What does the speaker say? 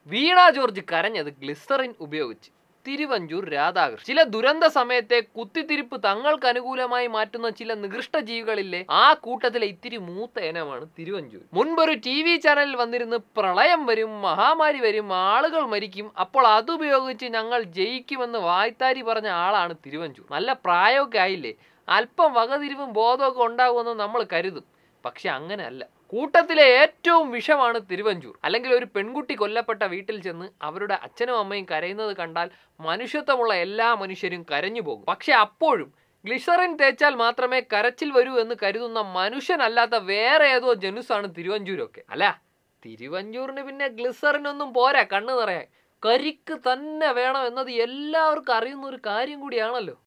വീണ George കരഞ്ഞത് glycerin ഉപയോഗിച്ച് തിരുവഞ്ചൂർ രാധാകൃഷ്ണൻ ചില ദുരന്ത സമയത്തെ കുത്തിത്തിരിപ്പ് തങ്ങൾക്ക് അനുകൂലമായി മാറ്റുന്ന ചില നികൃഷ്ട ജീവികളില്ലേ ആ കൂട്ടത്തിലെ ഇത്തിരി മൂത്ത ഇനമാണ് തിരുവഞ്ചൂർ മുൻപൊരു ടി വി ചാനലിൽ വന്നിരുന്ന് പ്രളയം വരും മഹാമാരി വരും ആളുകൾ മരിക്കും അപ്പോൾ അതുപയോഗിച്ച് ഞങ്ങൾ ജയിക്കുമെന്ന് വായ്ത്താരി പറഞ്ഞ ആളാണ് തിരുവഞ്ചൂർ നല്ല പ്രായമൊക്കെ ആയില്ലേ അല്പം വകതിരിവും ബോധമൊക്കെ ഉണ്ടാകുമെന്ന് നമ്മൾ കരുതും പക്ഷെ അങ്ങനെയല്ല കൂട്ടത്തിലെ ഏറ്റവും വിഷമാണ് തിരുവഞ്ചൂർ അല്ലെങ്കിൽ ഒരു പെൺകുട്ടി കൊല്ലപ്പെട്ട വീട്ടിൽ ചെന്ന് അവരുടെ അച്ഛനും അമ്മയും കരയുന്നത് കണ്ടാൽ മനുഷ്യത്വമുള്ള എല്ലാ മനുഷ്യരും കരഞ്ഞു പോകും പക്ഷെ അപ്പോഴും ഗ്ലിസറിൻ തേച്ചാൽ മാത്രമേ കരച്ചിൽ വരൂ എന്ന് കരുതുന്ന മനുഷ്യനല്ലാത്ത വേറെ ഏതോ ജനുസാണ് തിരുവഞ്ചൂരൊക്കെ അല്ല തിരുവഞ്ചൂരിന് പിന്നെ ഗ്ലിസറിനൊന്നും പോരാ കണ്ണു നിറയാൻ കരിക്ക് തന്നെ വേണം എന്നത് എല്ലാവർക്കും അറിയുന്ന ഒരു കാര്യം കൂടിയാണല്ലോ